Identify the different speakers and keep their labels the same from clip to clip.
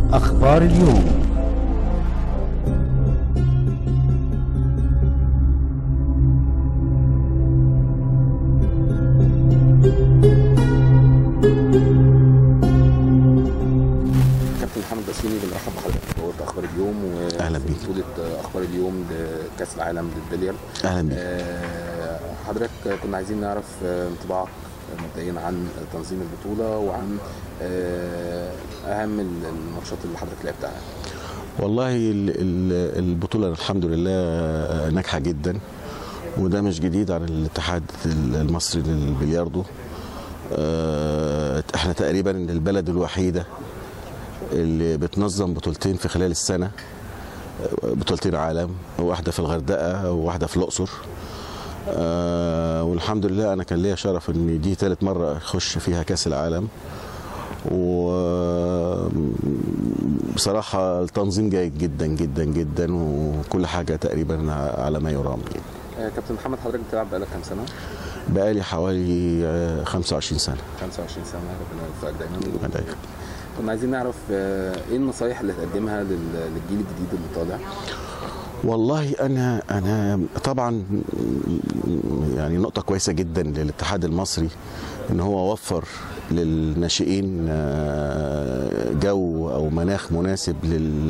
Speaker 1: أخبار اليوم
Speaker 2: كابتن محمد بسيوني بنرحب بحضرتك هو اخبار اليوم و
Speaker 3: أهلا
Speaker 2: في
Speaker 3: بيك.
Speaker 2: بطوله اخبار اليوم لكاس العالم للبلياردو
Speaker 3: اهلا بيك
Speaker 2: آه، حضرتك كنا عايزين نعرف آه، انطباعك مبدئيا عن تنظيم البطوله وعن آه، اهم الماتشات اللي حضرتك لعبتها
Speaker 3: والله ال- ال- البطوله الحمد لله ناجحه جدا وده مش جديد عن الاتحاد المصري للبلياردو آه، احنا تقريبا البلد الوحيده اللي بتنظم بطولتين في خلال السنه آه، بطولتين عالم واحده في الغردقه وواحده في الاقصر آه، والحمد لله انا كان ليا شرف ان دي ثالث مره اخش فيها كاس العالم وبصراحة التنظيم جيد جدا جدا جدا وكل حاجة تقريبا على ما يرام يعني.
Speaker 2: آه، كابتن محمد حضرتك بتلعب بقالك كام سنه؟
Speaker 3: بقالي حوالي آه، 25 سنة
Speaker 2: 25 سنه ربنا يوفقك دايما
Speaker 3: الله يخليك.
Speaker 2: كنا عايزين نعرف آه، ايه النصايح اللي تقدمها لل- للجيل الجديد اللي طالع
Speaker 3: والله انا انا طبعا يعني نقطه كويسه جدا للاتحاد المصري ان هو وفر للناشئين آه، جو او مناخ مناسب لل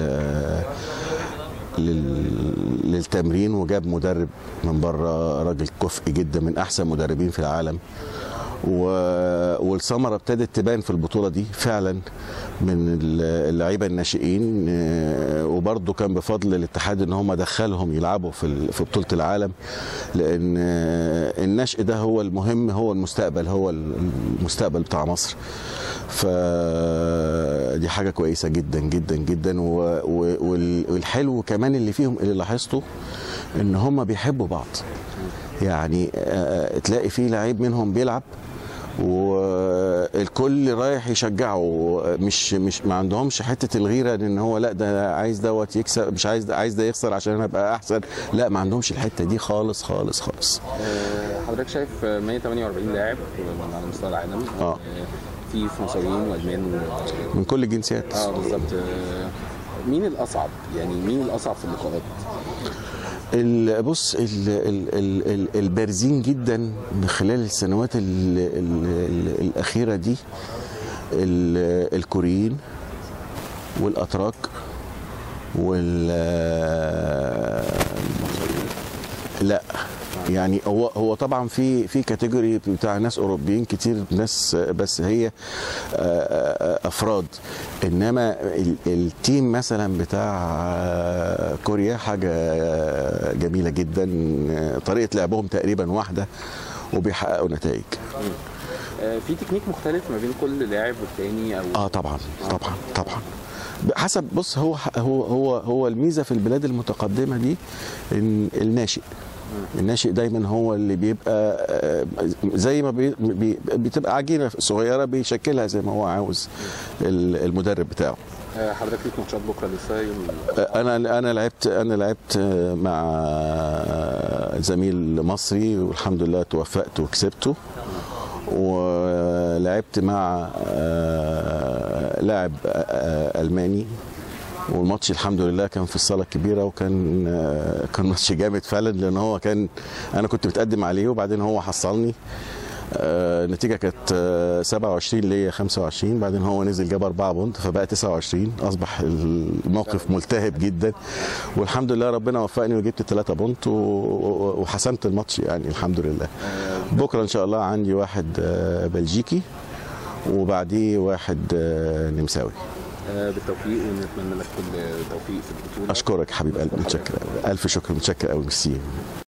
Speaker 3: لل- للتمرين وجاب مدرب من بره راجل كفء جدا من احسن مدربين في العالم و... والثمره ابتدت تبان في البطوله دي فعلا من اللعيبه الناشئين آه، وبرضه كان بفضل الاتحاد ان هم دخلهم يلعبوا في ال- في بطوله العالم لان آه، النشء ده هو المهم هو المستقبل هو المستقبل بتاع مصر فدي حاجه كويسه جدا جدا جدا و... و... وال- والحلو كمان اللي فيهم اللي لاحظته ان هم بيحبوا بعض يعني آه، تلاقي في لعيب منهم بيلعب والكل رايح يشجعه مش مش ما عندهمش حته الغيره ان هو لا ده عايز دوت يكسب مش عايز عايز ده يخسر عشان انا ابقى احسن لا ما عندهمش الحته دي خالص خالص خالص
Speaker 2: آه، حضرتك شايف آه، 148 لاعب من على مستوى العالم
Speaker 3: آه.
Speaker 2: في فرنساويين والمان و-
Speaker 3: من كل الجنسيات
Speaker 2: اه بالظبط آه، مين الاصعب يعني مين الاصعب في اللقاءات
Speaker 3: ال- بص ال ال ال ال البارزين جدا من خلال السنوات ال ال ال الاخيره دي ال- الكوريين والاتراك وال لا يعني هو هو طبعا في في كاتيجوري بتاع ناس اوروبيين كتير ناس بس هي آه، آه، افراد انما ال- التيم مثلا بتاع آه، كوريا حاجه جميله جدا طريقه لعبهم تقريبا واحده وبيحققوا نتائج
Speaker 2: آه، في تكنيك مختلف ما بين كل لاعب والتاني او
Speaker 3: اه طبعا طبعا طبعا حسب بص هو هو هو هو الميزه في البلاد المتقدمه دي ان الناشئ الناشئ دايما هو اللي بيبقى آه، زي ما بي بي بتبقى عجينه صغيره بيشكلها زي ما هو عاوز ال- المدرب بتاعه
Speaker 2: آه، حضرتك ليك ماتشات بكره لسه يوم
Speaker 3: انا انا لعبت انا لعبت مع زميل مصري والحمد لله توفقت وكسبته ولعبت مع آه، لاعب آه، الماني والماتش الحمد لله كان في الصاله الكبيره وكان آه، كان ماتش جامد فعلا لان هو كان انا كنت متقدم عليه وبعدين هو حصلني آه، النتيجه كانت آه، 27 ليا 25 بعدين هو نزل جاب 4 بونت فبقى 29 اصبح الموقف ملتهب جدا والحمد لله ربنا وفقني وجبت 3 بونت و- و- وحسمت الماتش يعني الحمد لله بكره ان شاء الله عندي واحد آه، بلجيكي وبعديه واحد آه، نمساوي
Speaker 2: آه، بالتوفيق ونتمنى لك كل توفيق في البطوله
Speaker 3: اشكرك حبيب قلبي متشكر أوي. الف شكر متشكر قوي ميرسي